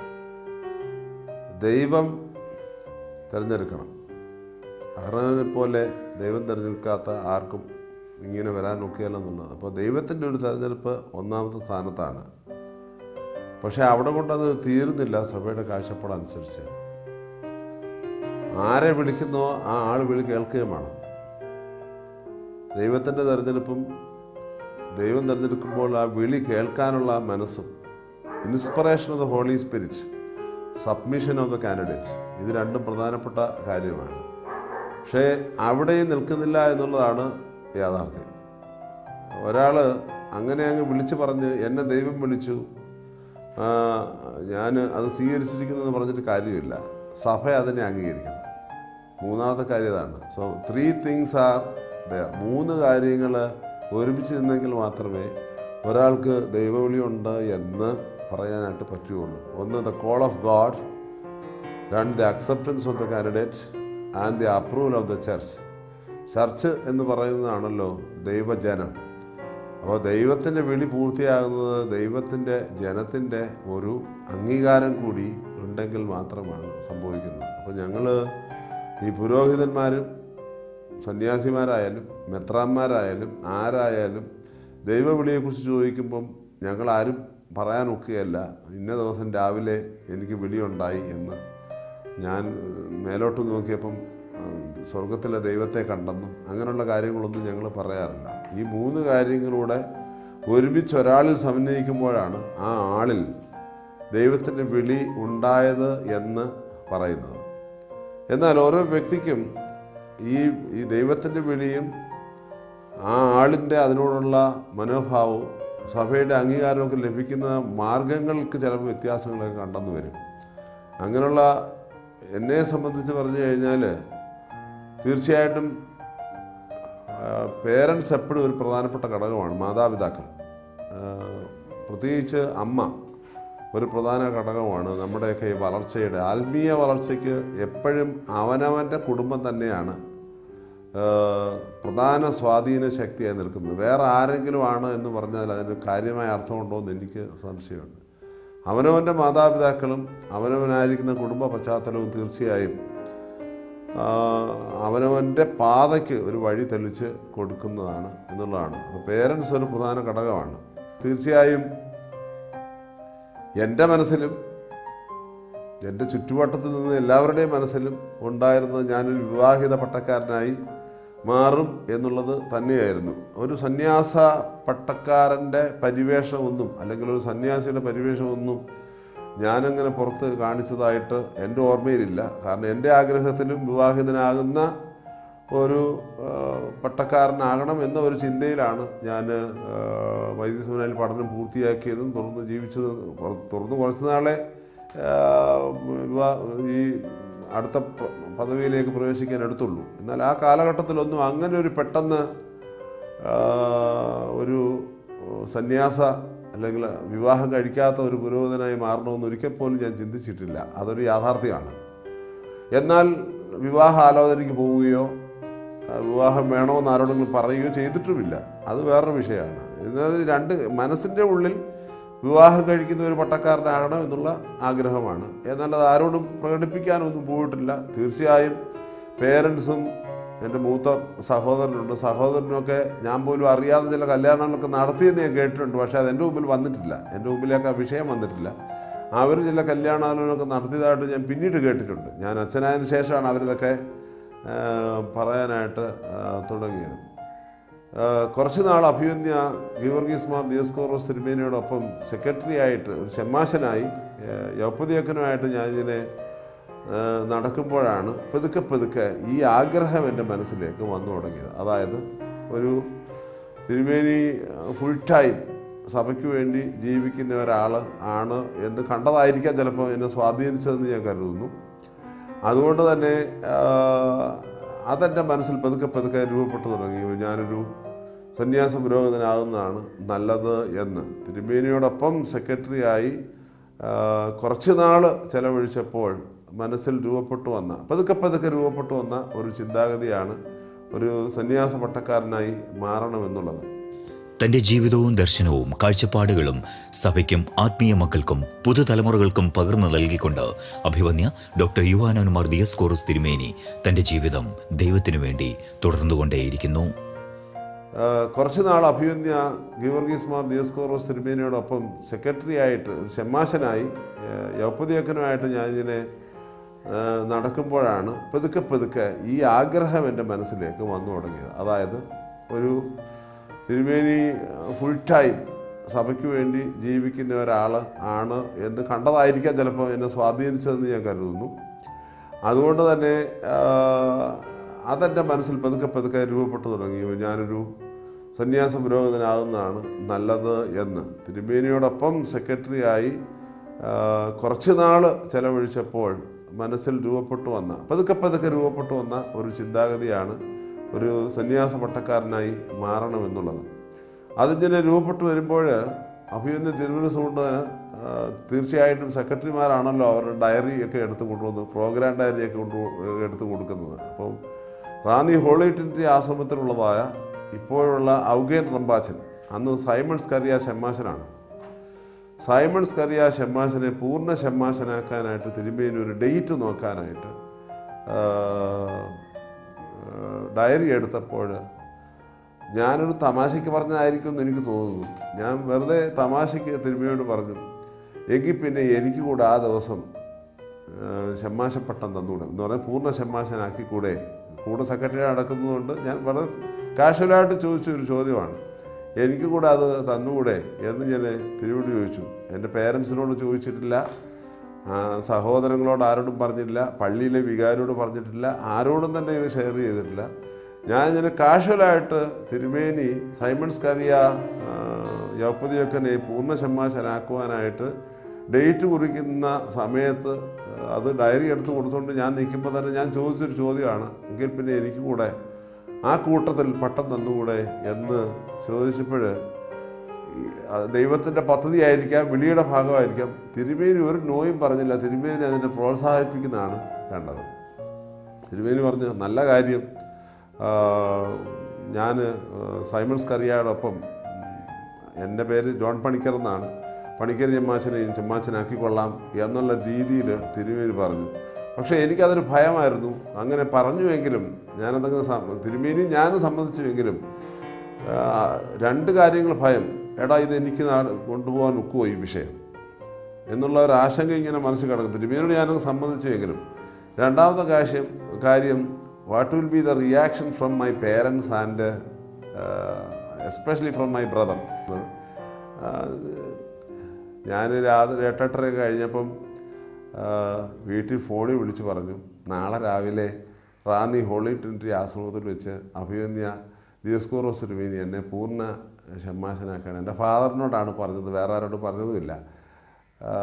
B: ദൈവം തിരഞ്ഞെടുക്കണം അഹ്റനെ പോലെ ദൈവം തിരഞ്ഞെടുക്കാത്ത ആർക്കും ഇങ്ങനെ വരാൻ നോക്കിയാലെന്നുള്ളത് അപ്പോൾ ദൈവത്തിൻ്റെ ഒരു തെരഞ്ഞെടുപ്പ് ഒന്നാമത്തെ സ്ഥാനത്താണ് പക്ഷേ അവിടെ കൊണ്ടത് തീരുന്നില്ല സഭയുടെ കാഴ്ചപ്പാടനുസരിച്ച് ആരെ വിളിക്കുന്നോ ആ ആൾ വിളി കേൾക്കുകയും വേണം ദൈവത്തിൻ്റെ തെരഞ്ഞെടുപ്പും ദൈവം തിരഞ്ഞെടുക്കുമ്പോൾ ആ വിളി കേൾക്കാനുള്ള മനസ്സും inspiration of the Holy Spirit submission of the candidate ഇത് രണ്ടും പ്രധാനപ്പെട്ട കാര്യമാണ് പക്ഷേ അവിടെയും നിൽക്കുന്നില്ല എന്നുള്ളതാണ് യാഥാർത്ഥ്യം ഒരാൾ അങ്ങനെ അങ്ങ് വിളിച്ചു പറഞ്ഞ് എന്നെ ദൈവം വിളിച്ചു ഞാൻ അത് സ്വീകരിച്ചിരിക്കുന്നു പറഞ്ഞിട്ട് കാര്യമില്ല സഭ അതിനെ അംഗീകരിക്കണം മൂന്നാമത്തെ കാര്യം ഇതാണ് so three things are there മൂന്ന് കാര്യങ്ങൾ ഒരുമിച്ച് നിന്നെങ്കിൽ മാത്രമേ ഒരാൾക്ക് ദൈവവിളിയുണ്ട് എന്ന് പറയാനായിട്ട് പറ്റുകയുള്ളൂ ഒന്ന് ദ കോൾ ഓഫ് ഗാഡ് രണ്ട് the acceptance of the candidate and the approval of the church church എന്ന് പറയുന്നതാണല്ലോ ദൈവജനം അപ്പോൾ ദൈവത്തിൻ്റെ വിളി പൂർത്തിയാകുന്നത് ദൈവത്തിൻ്റെ ജനത്തിൻ്റെ ഒരു അംഗീകാരം കൂടി ഉണ്ടെങ്കിൽ മാത്രമാണ് സംഭവിക്കുന്നത് അപ്പോൾ ഞങ്ങൾ ഈ പുരോഹിതന്മാരും സന്യാസിമാരായാലും മെത്രാന്മാരായാലും ആരായാലും ദൈവവിളിയെക്കുറിച്ച് ചോദിക്കുമ്പം ഞങ്ങളാരും പറയാൻ ഒക്കുകയല്ല ഇന്ന ദിവസം രാവിലെ എനിക്ക് വിളിയുണ്ടായി എന്ന് ഞാൻ മേലോട്ട് നോക്കിയപ്പം ആ, സ്വർഗത്തിലെ ദൈവത്തെ കണ്ടെന്നും അങ്ങനെയുള്ള കാര്യങ്ങളൊന്നും ഞങ്ങൾ പറയാറില്ല ഈ മൂന്ന് കാര്യങ്ങളൂടെ ഒരുമിച്ച് ഒരാളിൽ സമന്വയിക്കുമ്പോഴാണ് ആ ആളിൽ ദൈവത്തിൻ്റെ വിളി ഉണ്ടായത് എന്ന് പറയുന്നത് എന്നാൽ ഓരോ വ്യക്തിക്കും ഈ ഈ ദൈവത്തിൻ്റെ വിളിയും ആ ആളിൻ്റെ അതിനോടുള്ള മനോഭാവവും സഭയുടെ അംഗീകാരമൊക്കെ ലഭിക്കുന്ന മാർഗങ്ങൾക്ക് ചിലപ്പോൾ വ്യത്യാസങ്ങളൊക്കെ കണ്ടെന്ന് വരും അങ്ങനെയുള്ള എന്നെ സംബന്ധിച്ച് പറഞ്ഞു കഴിഞ്ഞാൽ തീർച്ചയായിട്ടും പേരൻസ് എപ്പോഴും ഒരു പ്രധാനപ്പെട്ട ഘടകമാണ് മാതാപിതാക്കൾ ആ, പ്രത്യേകിച്ച് അമ്മ ഒരു പ്രധാന ഘടകമാണ് നമ്മുടെയൊക്കെ ഈ വളർച്ചയുടെ ആത്മീയ വളർച്ചയ്ക്ക് എപ്പോഴും അവനവൻ്റെ കുടുംബം തന്നെയാണ് ആ, പ്രധാന സ്വാധീന ശക്തിയായി നിൽക്കുന്നത് വേറെ ആരെങ്കിലും ആണ് എന്ന് പറഞ്ഞാൽ അതിന് കാര്യമായ അർത്ഥമുണ്ടോ എന്ന് എനിക്ക് സംശയമുണ്ട് അവനവൻ്റെ മാതാപിതാക്കളും അവനവനായിരിക്കുന്ന കുടുംബ പശ്ചാത്തലവും തീർച്ചയായും ആ, അവനവൻ്റെ പാതയ്ക്ക് ഒരു വഴി തെളിച്ച് കൊടുക്കുന്നതാണ് എന്നുള്ളതാണ് അപ്പോൾ പേരൻസ് ഒരു പ്രധാന ഘടകമാണ് തീർച്ചയായും എൻ്റെ മനസ്സിലും എൻ്റെ ചുറ്റുവട്ടത്തിൽ നിന്ന് എല്ലാവരുടെയും മനസ്സിലും ഉണ്ടായിരുന്നത് ഞാനൊരു വിവാഹിത പട്ടക്കാരനായി മാറും എന്നുള്ളത് തന്നെയായിരുന്നു ഒരു സന്യാസ പട്ടക്കാരൻ്റെ പരിവേഷമൊന്നും അല്ലെങ്കിൽ ഒരു സന്യാസിയുടെ പരിവേഷമൊന്നും ഞാനങ്ങനെ പുറത്ത് കാണിച്ചതായിട്ട് എൻ്റെ ഓർമ്മയിലില്ല കാരണം എൻ്റെ ആഗ്രഹത്തിലും വിവാഹിതനാകുന്ന ഒരു ആ, പട്ടക്കാരനാകണം എന്ന ഒരു ചിന്തയിലാണ് ഞാൻ വൈദ്യസേനയിൽ പഠനം പൂർത്തിയാക്കിയതും തുടർന്ന് ജീവിച്ചതും കുറ- തുടർന്ന് കുറച്ച് നാളെ ആ, വിവാ- ഈ അടുത്ത പ- പദവിയിലേക്ക് പ്രവേശിക്കാൻ എടുത്തുള്ളൂ എന്നാൽ ആ കാലഘട്ടത്തിലൊന്നും അങ്ങനെ ഒരു പെട്ടെന്ന് ആ, ഒരു സന്യാസ അല്ലെങ്കിൽ വിവാഹം കഴിക്കാത്ത ഒരു പുരോഹിതനായി മാറണമെന്ന് ഒരിക്കൽ പോലും ഞാൻ ചിന്തിച്ചിട്ടില്ല അതൊരു യാഥാർത്ഥ്യമാണ് എന്നാൽ വിവാഹ ആലോചനയ്ക്ക് പോവുകയോ ആ, വിവാഹം വേണമെന്ന് ആരോടെങ്കിലും പറയുകയോ ചെയ്തിട്ടുമില്ല അത് വേറൊരു വിഷയമാണ് എന്നാൽ രണ്ട് മനസ്സിൻ്റെ ഉള്ളിൽ വിവാഹം കഴിക്കുന്ന ഒരു പട്ടക്കാരനാകണം എന്നുള്ള ആഗ്രഹമാണ് എന്നാൽ അത് ആരോടും പ്രകടിപ്പിക്കാനൊന്നും പോയിട്ടില്ല തീർച്ചയായും പേരൻസും എൻ്റെ മൂത്ത സഹോദരനുണ്ട് സഹോദരനൊക്കെ ഞാൻ പോലും അറിയാതെ ചില കല്യാണങ്ങളൊക്കെ നടത്തിയെന്ന് ഞാൻ കേട്ടിട്ടുണ്ട് പക്ഷേ അത് എൻ്റെ മുമ്പിൽ വന്നിട്ടില്ല എൻ്റെ മുമ്പിലേക്ക് ആ വിഷയം വന്നിട്ടില്ല അവർ ചില കല്യാണാലോചനയൊക്കെ നടത്തിയതായിട്ട് ഞാൻ പിന്നീട് കേട്ടിട്ടുണ്ട് ഞാൻ അച്ഛനായതിനു ശേഷമാണ് അവരിതൊക്കെ ആ, പറയാനായിട്ട് ആ, തുടങ്ങിയത് ആ, കുറച്ച് നാൾ അഭിവന്യ ഗീവർഗീസ് മാർ ദിയസ്കോറോസ് തിരുമേനിയോടൊപ്പം സെക്രട്ടറി ആയിട്ട് ഒരു ഷെമ്മാശനായി യൗപ്പതിയക്കനുമായിട്ട് ഞാനിങ്ങനെ ആ, നടക്കുമ്പോഴാണ് പതുക്കെ പതുക്കെ ഈ ആഗ്രഹം എൻ്റെ മനസ്സിലേക്ക് വന്നു തുടങ്ങിയത് അതായത് ഒരു തിരുമേനി ഫുൾ ടൈം സഭയ്ക്ക് വേണ്ടി ജീവിക്കുന്ന ഒരാൾ ആണ് എന്ന് കണ്ടതായിരിക്കാം ചിലപ്പോൾ എന്നെ സ്വാധീനിച്ചതെന്ന് ഞാൻ കരുതുന്നു അതുകൊണ്ട് തന്നെ ആ, അതെൻ്റെ മനസ്സിൽ പതുക്കെ പതുക്കെ രൂപപ്പെട്ടു തുടങ്ങി ഞാനൊരു സന്യാസ പുരോഹിതനാകുന്നതാണ് നല്ലത് എന്ന് തിരുമേനിയോടൊപ്പം സെക്രട്ടറിയായി ആ, കുറച്ച് നാൾ ചെലവഴിച്ചപ്പോൾ മനസ്സിൽ രൂപപ്പെട്ടു വന്ന പതുക്കെ പതുക്കെ രൂപപ്പെട്ടു വന്ന ഒരു ചിന്താഗതിയാണ് ഒരു സന്യാസ പട്ടക്കാരനായി മാറണമെന്നുള്ളത്
A: തന്റെ ജീവിതവും ദർശനവും കാഴ്ചപ്പാടുകളും സഭയ്ക്കും ആത്മീയ മക്കൾക്കും പുതുതലമുറകൾക്കും പകർന്നു നൽകിക്കൊണ്ട് അഭിവന്യ ഡോക്ടർ യുവാനോന്മാർ ദിയസ്കോറസ് തിരുമേനി തന്റെ ജീവിതം ദൈവത്തിനു വേണ്ടി തുടർന്നുകൊണ്ടേയിരിക്കുന്നു
B: ആ, കുറച്ച് നാൾ അഭിവന്യ ഗീവർഗീസ് മാർ ദിയസ്കോറോസ് തിരുമേനിയോടൊപ്പം സെക്രട്ടറി ആയിട്ട് ഒരു ഷെമ്മാശനായി യൗപ്പതിയക്കനുമായിട്ട് ഞാനിങ്ങനെ ആ, നടക്കുമ്പോഴാണ് പതുക്കെ പതുക്കെ ഈ ആഗ്രഹം എൻ്റെ മനസ്സിലേക്ക് വന്നു തുടങ്ങിയത് അതായത് ഒരു തിരുമേനി ഫുൾ ടൈം സഭയ്ക്ക് വേണ്ടി ജീവിക്കുന്ന ഒരാൾ ആണ് എന്ന് കണ്ടതായിരിക്കാം ചിലപ്പോൾ എന്നെ സ്വാധീനിച്ചതെന്ന് ഞാൻ കരുതുന്നു അതുകൊണ്ട് തന്നെ ആ, അതെൻ്റെ മനസ്സിൽ പതുക്കെ പതുക്കെ രൂപപ്പെട്ടു തുടങ്ങി ഞാനൊരു സന്യാസ പുരോഹിതനാകുന്നതാണ് നല്ലത് എന്ന് തിരുമേനിയോടൊപ്പം സെക്രട്ടറി ആയി ആ, കുറച്ച് നാൾ ചെലവഴിച്ചപ്പോൾ മനസ്സിൽ രൂപപ്പെട്ടു വന്ന പതുക്കെ പതുക്കെ രൂപപ്പെട്ടു വന്ന ഒരു ചിന്താഗതിയാണ് ഒരു സന്യാസ പട്ടക്കാരനായി മാറണമെന്നുള്ളത് അതിങ്ങനെ രൂപപ്പെട്ടു വരുമ്പോൾ അഭിയന്യ തിരുവനന്തപുരം തീർച്ചയായിട്ടും സെക്രട്ടറിമാരാണല്ലോ അവരുടെ ഡയറി ഒക്കെ എടുത്ത് കൊണ്ടുവന്ന് പ്രോഗ്രാം ഡയറി ഒക്കെ കൊണ്ടു എടുത്ത് കൊടുക്കുന്നത് അപ്പം റാന്നി ഹോളി ട്രിനിറ്റി ആശ്രമത്തിലുള്ളതായ ഇപ്പോഴുള്ള ഔഗേൻ റംബാച്ചൻ അന്ന് സൈമൺസ് കറിയ ഷെമ്മാശനാണ് സൈമൺസ് കറിയ ഷെമ്മാശനെ പൂർണ്ണ ഷെമ്മാശനാക്കാനായിട്ട് തിരുമേനി ഒരു ഡേറ്റ് നോക്കാനായിട്ട് ആ, ഡയറി എടുത്തപ്പോൾ ഞാനൊരു തമാശയ്ക്ക് പറഞ്ഞതായിരിക്കും എന്ന് എനിക്ക് തോന്നുന്നു ഞാൻ വെറുതെ തമാശയ്ക്ക് തിരുമയോട് പറഞ്ഞു എങ്കിൽ പിന്നെ എനിക്ക് കൂടെ ആ ദിവസം ആ, ഷമ്മാശപ്പട്ടം തന്നുകൂടെ എന്ന് പറഞ്ഞാൽ പൂർണ്ണ ഷമ്മാശനാക്കി കൂടെ കൂടെ സെക്രട്ടറി നടക്കുന്നതുകൊണ്ട് ഞാൻ വളരെ കാഷ്വലായിട്ട് ചോദിച്ച ഒരു ചോദ്യമാണ് എനിക്ക് കൂടെ അത് തന്നുകൂടെ എന്ന് ഞാൻ തിരുവോട് ചോദിച്ചു എൻ്റെ പേരൻസിനോട് ചോദിച്ചിട്ടില്ല ആ, സഹോദരങ്ങളോട് ആരോടും പറഞ്ഞിട്ടില്ല പള്ളിയിലെ വികാരോട് പറഞ്ഞിട്ടില്ല ആരോടും തന്നെ ഇത് ഷെയർ ചെയ്തിട്ടില്ല ഞാൻ ഇങ്ങനെ കാഷ്വലായിട്ട് തിരുമേനി സൈമൺസ് കറിയ യൗപ്പതിയൊക്കനെ പൂർണ്ണ ഷമ്മാശനാക്കുവാനായിട്ട് ഡേറ്റ് കുറിക്കുന്ന സമയത്ത് ആ, അത് ഡയറി എടുത്ത് കൊടുത്തുകൊണ്ട് ഞാൻ നിൽക്കുമ്പോൾ തന്നെ ഞാൻ ചോദിച്ചൊരു ചോദ്യമാണ് എങ്കിൽ പിന്നെ എനിക്ക് കൂടെ ആ കൂട്ടത്തിൽ പട്ടം തന്നുകൂടെ എന്ന് ചോദിച്ചപ്പോൾ ദൈവത്തിൻ്റെ പദ്ധതി ആയിരിക്കാം വിളിയുടെ ഭാഗമായിരിക്കാം തിരുമേനി ഒരു നോയും പറഞ്ഞില്ല തിരുമേനി അതിനെ പ്രോത്സാഹിപ്പിക്കുന്നതാണ് കണ്ടത് തിരുമേനി പറഞ്ഞു നല്ല കാര്യം ഞാൻ സൈമൺസ് കറിയയോടൊപ്പം എൻ്റെ പേര് ജോൺ പണിക്കർ എന്നാണ് പണിക്കർ ചെമ്മാച്ചനെയും ചെമ്മാച്ചനാക്കിക്കൊള്ളാം എന്നുള്ള രീതിയിൽ തിരുമേനി പറഞ്ഞു പക്ഷേ എനിക്കതൊരു ഭയമായിരുന്നു അങ്ങനെ പറഞ്ഞുവെങ്കിലും ഞാനതങ്ങ് സം- തിരുമേനി ഞാനും സമ്മതിച്ചുവെങ്കിലും ആ, രണ്ട് കാര്യങ്ങൾ ഭയം എടാ ഇത് എനിക്ക് നാട് കൊണ്ടുപോകാൻ ഒക്കുമോ ഈ വിഷയം എന്നുള്ള ഒരു ആശങ്ക ഇങ്ങനെ മനസ്സിൽ കിടക്കും തിരുമേനോട് ഞാനത് സമ്മതിച്ചുവെങ്കിലും രണ്ടാമത്തെ കാര്യം കാര്യം what will be the reaction from my parents and especially from my brother ഞാൻ രാത്രി എട്ടെട്ടരയൊക്കെ കഴിഞ്ഞപ്പം ആ, വീട്ടിൽ ഫോണിൽ വിളിച്ച് പറഞ്ഞു നാളെ രാവിലെ റാന്നി ഹോളി ട്രിനിറ്റി ആശ്രമത്തിൽ വെച്ച് അഭിമന്യ ദിയസ്കോറോസ് തിരുമേനി എന്നെ പൂർണ്ണ ഷമ്മാശനാക്കാണ് എൻ്റെ ഫാദറിനോടാണ് പറഞ്ഞത് വേറെ ആരോടും പറഞ്ഞതുമില്ല ആ,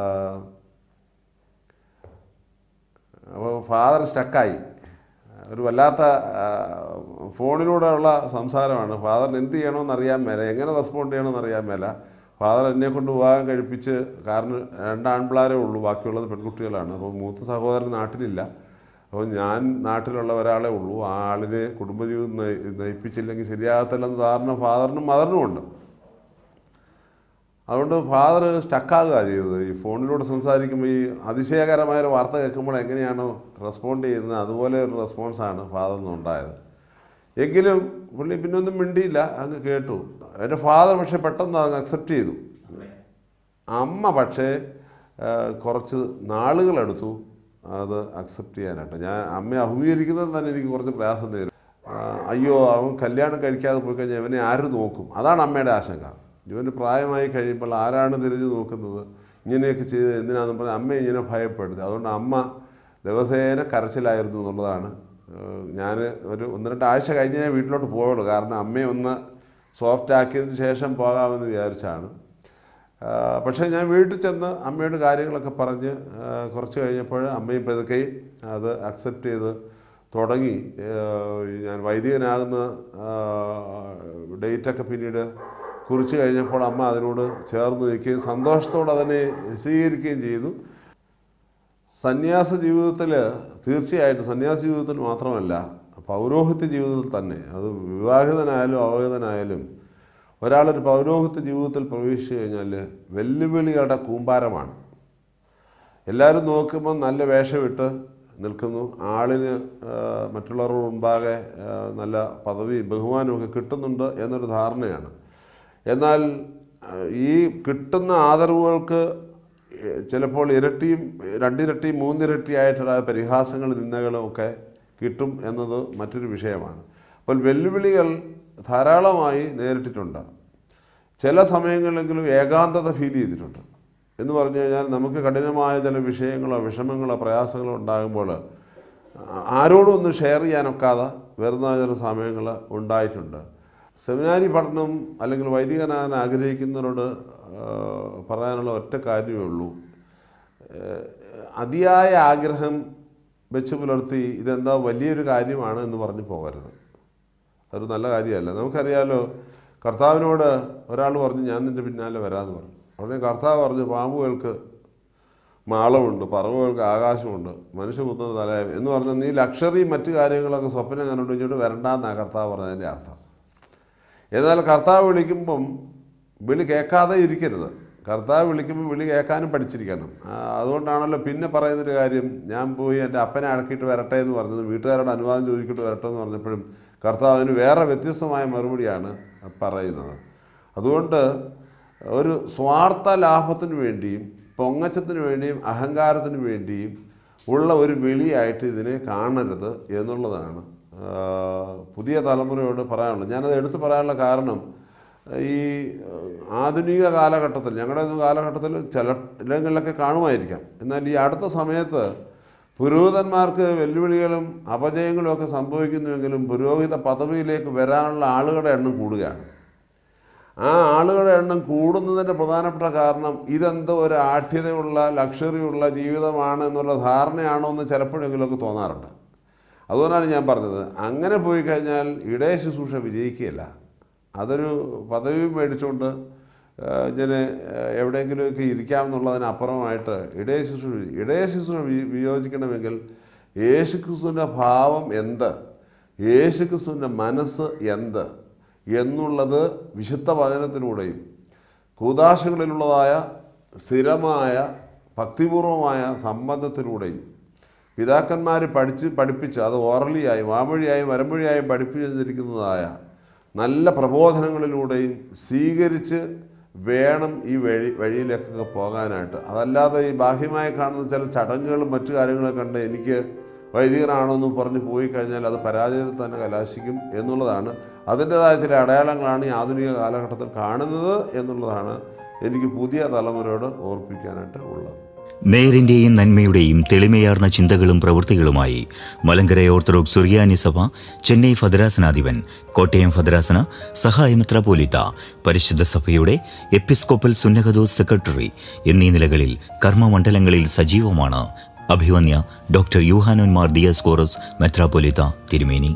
B: അപ്പോൾ ഫാദർ സ്റ്റക്കായി ഒരു വല്ലാത്ത ആ, ഫോണിലൂടെയുള്ള സംസാരമാണ് ഫാദറിന് എന്ത് ചെയ്യണമെന്ന് അറിയാൻ മേല എങ്ങനെ റെസ്പോണ്ട് ചെയ്യണമെന്ന് അറിയാൻ മേല ഫാദർ എന്നെ കൊണ്ട് വിവാഹം കഴിപ്പിച്ച് കാരണം രണ്ട് ആൺപിള്ളാരേ ഉള്ളൂ ബാക്കിയുള്ളത് പെൺകുട്ടികളാണ് അപ്പോൾ മൂത്ത സഹോദരൻ നാട്ടിലില്ല അപ്പോൾ ഞാൻ നാട്ടിലുള്ള ഒരാളേ ഉള്ളൂ ആ ആളിനെ കുടുംബജീവിതം നയി- നയിപ്പിച്ചില്ലെങ്കിൽ ശരിയാകത്തില്ലെന്ന് ധാരണ ഫാദറിനും മദറിനും ഉണ്ട് അതുകൊണ്ട് ഫാദർ സ്റ്റക്കാകുക ചെയ്തത് ഈ ഫോണിലൂടെ സംസാരിക്കുമ്പോൾ ഈ അതിശയകരമായ ഒരു വാർത്ത കേൾക്കുമ്പോൾ എങ്ങനെയാണോ റെസ്പോണ്ട് ചെയ്യുന്നത് അതുപോലെ ഒരു റെസ്പോൺസാണ് ഫാദറിൽ നിന്നുണ്ടായത് എങ്കിലും പുള്ളി പിന്നെ ഒന്നും മിണ്ടിയില്ല അങ്ങ് കേട്ടു എൻ്റെ ഫാദർ പക്ഷേ പെട്ടെന്ന് അങ്ങ് അക്സെപ്റ്റ് ചെയ്തു അമ്മ പക്ഷേ ആ, കുറച്ച് നാളുകളെടുത്തു അത് അക്സെപ്റ്റ് ചെയ്യാനായിട്ട് ഞാൻ അമ്മയെ അഭിമുഖീകരിക്കുന്നത് തന്നെ എനിക്ക് കുറച്ച് പ്രയാസം നേരും ആ, അയ്യോ അവൻ കല്യാണം കഴിക്കാതെ പോയി കഴിഞ്ഞാൽ ഇവനെ ആര് നോക്കും അതാണ് അമ്മയുടെ ആശങ്ക ഇവന് പ്രായമായി കഴിയുമ്പോൾ ആരാണ് തിരിഞ്ഞു നോക്കുന്നത് ഇങ്ങനെയൊക്കെ ചെയ്ത് എന്തിനാണെന്ന് പറഞ്ഞാൽ അമ്മ ഇങ്ങനെ ഭയപ്പെടുത്തി അതുകൊണ്ട് അമ്മ ദിവസേന കരച്ചിലായിരുന്നു എന്നുള്ളതാണ് ഞാൻ ഒരു ഒന്ന് രണ്ട് ആഴ്ച കഴിഞ്ഞ് ഞാൻ വീട്ടിലോട്ട് പോയുള്ളൂ കാരണം അമ്മയെ ഒന്ന് സോഫ്റ്റ് ആക്കിയതിന് ശേഷം പോകാമെന്ന് വിചാരിച്ചാണ് ആ, പക്ഷേ ഞാൻ വീട്ടിൽ ചെന്ന് അമ്മയോട് കാര്യങ്ങളൊക്കെ പറഞ്ഞ് ആ, കുറച്ച് കഴിഞ്ഞപ്പോൾ അമ്മയും പതുക്കെ അത് അക്സെപ്റ്റ് ചെയ്ത് തുടങ്ങി ആ, ഞാൻ വൈദികനാകുന്ന ഡേറ്റൊക്കെ പിന്നീട് കുറിച്ച് കഴിഞ്ഞപ്പോൾ അമ്മ അതിനോട് ചേർന്ന് നിൽക്കുകയും സന്തോഷത്തോടെ അതിനെ സ്വീകരിക്കുകയും ചെയ്തു സന്യാസ ജീവിതത്തിൽ തീർച്ചയായിട്ടും സന്യാസ ജീവിതത്തിൽ മാത്രമല്ല പൗരോഹിത്യ ജീവിതത്തിൽ തന്നെ അത് വിവാഹിതനായാലും അവഹിതനായാലും ഒരാളൊരു പൗരോഹിത്യ ജീവിതത്തിൽ പ്രവേശിച്ചു കഴിഞ്ഞാൽ വെല്ലുവിളികളുടെ കൂമ്പാരമാണ് എല്ലാവരും നോക്കുമ്പോൾ നല്ല വേഷമിട്ട് നിൽക്കുന്നു ആളിന് ആ, മറ്റുള്ളവരുടെ മുമ്പാകെ ആ, നല്ല പദവി ബഹുമാനമൊക്കെ കിട്ടുന്നുണ്ട് എന്നൊരു ധാരണയാണ് എന്നാൽ ആ, ഈ കിട്ടുന്ന ആദരവുകൾക്ക് ഏഹ്, ചിലപ്പോൾ ഇരട്ടിയും രണ്ടിരട്ടിയും മൂന്നിരട്ടിയായിട്ടുള്ള പരിഹാസങ്ങൾ നിന്ദകളും ഒക്കെ കിട്ടും എന്നത് മറ്റൊരു വിഷയമാണ് അപ്പോൾ വെല്ലുവിളികൾ ധാരാളമായി നേരിട്ടിട്ടുണ്ട് ചില സമയങ്ങളിലെങ്കിലും ഏകാന്തത ഫീൽ ചെയ്തിട്ടുണ്ട് എന്ന് പറഞ്ഞു കഴിഞ്ഞാൽ നമുക്ക് കഠിനമായ ചില വിഷയങ്ങളോ വിഷമങ്ങളോ പ്രയാസങ്ങളോ ഉണ്ടാകുമ്പോൾ ആരോടും ഒന്നും ഷെയർ ചെയ്യാനൊക്കാതെ വരുന്ന ചില സമയങ്ങൾ ഉണ്ടായിട്ടുണ്ട് സെമിനാരി പഠനം അല്ലെങ്കിൽ വൈദികനാകാൻ ആഗ്രഹിക്കുന്നവരോട് ആ, പറയാനുള്ള ഒറ്റ കാര്യമേ ഉള്ളൂ ഏഹ്, അതിയായ ആഗ്രഹം വെച്ച് പുലർത്തി ഇതെന്താ വലിയൊരു കാര്യമാണ് എന്ന് പറഞ്ഞു പോകരുത് അതൊരു നല്ല കാര്യമല്ല നമുക്കറിയാലോ കർത്താവിനോട് ഒരാൾ പറഞ്ഞു ഞാൻ നിൻ്റെ പിന്നാലെ വരാമെന്ന് പറഞ്ഞു ഉടനെ കർത്താവ് പറഞ്ഞു പാമ്പുകൾക്ക് മാളമുണ്ട് പറവുകൾക്ക് ആകാശമുണ്ട് മനുഷ്യ കുത്തുന്ന തലയം എന്ന് പറഞ്ഞാൽ നീ ലക്ഷറി മറ്റു കാര്യങ്ങളൊക്കെ സ്വപ്നം കണ്ടുകൊണ്ട് ഇങ്ങോട്ട് വരണ്ടെന്നാണ് കർത്താവ് പറഞ്ഞതിൻ്റെ അർത്ഥം എന്നാൽ കർത്താവ് വിളിക്കുമ്പം വിളി കേൾക്കാതെ ഇരിക്കരുത് കർത്താവ് വിളിക്കുമ്പോൾ വിളി കേൾക്കാനും പഠിച്ചിരിക്കണം ആ, അതുകൊണ്ടാണല്ലോ പിന്നെ പറയുന്നൊരു കാര്യം ഞാൻ പോയി എൻ്റെ അപ്പനെ അടക്കിയിട്ട് വരട്ടെ എന്ന് പറഞ്ഞത് വീട്ടുകാരോട് അനുവാദം ചോദിക്കിട്ട് വരട്ടെ എന്ന് പറഞ്ഞപ്പോഴും കർത്താവിന് വേറെ വ്യത്യസ്തമായ മറുപടിയാണ് പറയുന്നത് അതുകൊണ്ട് ഒരു സ്വാർത്ഥ ലാഭത്തിന് വേണ്ടിയും പൊങ്ങച്ചത്തിന് വേണ്ടിയും അഹങ്കാരത്തിന് വേണ്ടിയും ഉള്ള ഒരു വിളിയായിട്ട് ഇതിനെ കാണരുത് എന്നുള്ളതാണ് ആ, പുതിയ തലമുറയോട് പറയാനുള്ളത് ഞാനത് എടുത്തു പറയാനുള്ള കാരണം ഈ ആധുനിക കാലഘട്ടത്തിൽ ഞങ്ങളുടെ ഒന്നും കാലഘട്ടത്തിൽ ചില ഇടങ്ങളിലൊക്കെ കാണുമായിരിക്കാം എന്നാൽ ഈ അടുത്ത സമയത്ത് പുരോഹിതന്മാർക്ക് വെല്ലുവിളികളും അപജയങ്ങളും ഒക്കെ സംഭവിക്കുന്നുവെങ്കിലും പുരോഹിത പദവിയിലേക്ക് വരാനുള്ള ആളുകളുടെ എണ്ണം കൂടുകയാണ് ആ ആളുകളുടെ എണ്ണം കൂടുന്നതിൻ്റെ പ്രധാനപ്പെട്ട കാരണം ഇതെന്തോ ഒരു ആഠ്യതയുള്ള ലക്ഷറിയുള്ള ജീവിതമാണ് എന്നുള്ള ധാരണയാണോ എന്ന് ചിലപ്പോഴെങ്കിലുമൊക്കെ തോന്നാറുണ്ട് അതുകൊണ്ടാണ് ഞാൻ പറഞ്ഞത് അങ്ങനെ പോയി കഴിഞ്ഞാൽ ഇടയ ശുശ്രൂഷ വിജയിക്കുകയില്ല അതൊരു പദവി മേടിച്ചുകൊണ്ട് ആ, ഇങ്ങനെ ആ, എവിടെയെങ്കിലുമൊക്കെ ഇരിക്കാമെന്നുള്ളതിനപ്പുറമായിട്ട് ഇടയ ശുശ്രൂഷ ഇടയ ശുശ്രൂഷ വി- വിയോജിക്കണമെങ്കിൽ യേശുക്രിസ്തുവിൻ്റെ ഭാവം എന്ത് യേശുക്രിസ്തുവിൻ്റെ മനസ്സ് എന്ത് എന്നുള്ളത് വിശുദ്ധ വചനത്തിലൂടെയും കൂതാശകളിലുള്ളതായ സ്ഥിരമായ ഭക്തിപൂർവമായ സംബന്ധത്തിലൂടെയും പിതാക്കന്മാർ പഠിച്ച് പഠിപ്പിച്ച് അത് ഓറലിയായും വാമൊഴിയായും വരമൊഴിയായും പഠിപ്പിച്ചിരിക്കുന്നതായ നല്ല പ്രബോധനങ്ങളിലൂടെയും സ്വീകരിച്ച് വേണം ഈ വഴി വഴിയിലേക്കൊക്കെ പോകാനായിട്ട് അതല്ലാതെ ഈ ബാഹ്യമായി കാണുന്ന ചില ചടങ്ങുകളും മറ്റു കാര്യങ്ങളൊക്കെ കണ്ട് എനിക്ക് വൈദികനാണോ എന്ന് പറഞ്ഞ് പോയി കഴിഞ്ഞാൽ അത് പരാജയത്തിൽ തന്നെ കലാശിക്കും എന്നുള്ളതാണ് അതിൻ്റെതായ ചില അടയാളങ്ങളാണ് ഈ ആധുനിക കാലഘട്ടത്തിൽ കാണുന്നത് എന്നുള്ളതാണ് എനിക്ക് പുതിയ തലമുറയോട് ഓർപ്പിക്കാനായിട്ട് ഉള്ളത്
A: നേരിന്റെയും നന്മയുടെയും തെളിമയാർന്ന ചിന്തകളും പ്രവൃത്തികളുമായി മലങ്കര ഓർത്തഡോക്സ് സുറിയാനി സഭ ചെന്നൈ ഫദ്രാസനാധിപൻ കോട്ടയം ഫദ്രാസന സഹായ മെത്രാപോലിത്ത പരിശുദ്ധ സഭയുടെ എപ്പിസ്കോപ്പൽ സുന്നഹദോസ് സെക്രട്ടറി എന്നീ നിലകളിൽ കർമ്മമണ്ഡലങ്ങളിൽ സജീവമാണ് അഭിവന്യ ഡോക്ടർ യൂഹാനോൻ മാർ ദിയസ് കോറസ് മെത്രാപോലിത്ത തിരുമേനി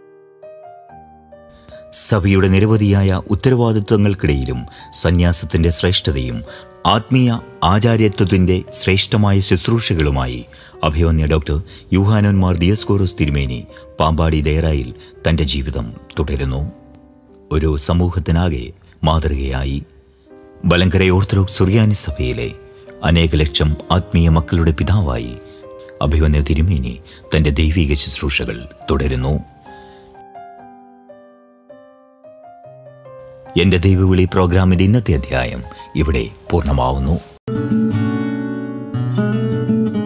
A: സഭയുടെ നിരവധിയായ ഉത്തരവാദിത്വങ്ങൾക്കിടയിലും സന്യാസത്തിന്റെ ശ്രേഷ്ഠതയും ആത്മീയ ആചാര്യത്വത്തിന്റെ ശ്രേഷ്ഠമായ ശുശ്രൂഷകളുമായി അഭിവന്യ ഡോക്ടർ യുഹാനോൻ മാർ ദിയസ്കോറോസ് തിരുമേനി പാമ്പാടി ദേറായിൽ തന്റെ ജീവിതം തുടരുന്നു ഒരു സമൂഹത്തിനാകെ മാതൃകയായി ബലങ്കര ഓർത്തഡോക്സ് സുറിയാനി സഭയിലെ അനേക ലക്ഷം ആത്മീയ മക്കളുടെ പിതാവായി അഭിവന്യ തിരുമേനി തന്റെ ദൈവിക ശുശ്രൂഷകൾ തുടരുന്നു എന്റെ ദൈവവിളി പ്രോഗ്രാമിന്റെ ഇന്നത്തെ അധ്യായം ഇവിടെ പൂർണ്ണമാവുന്നു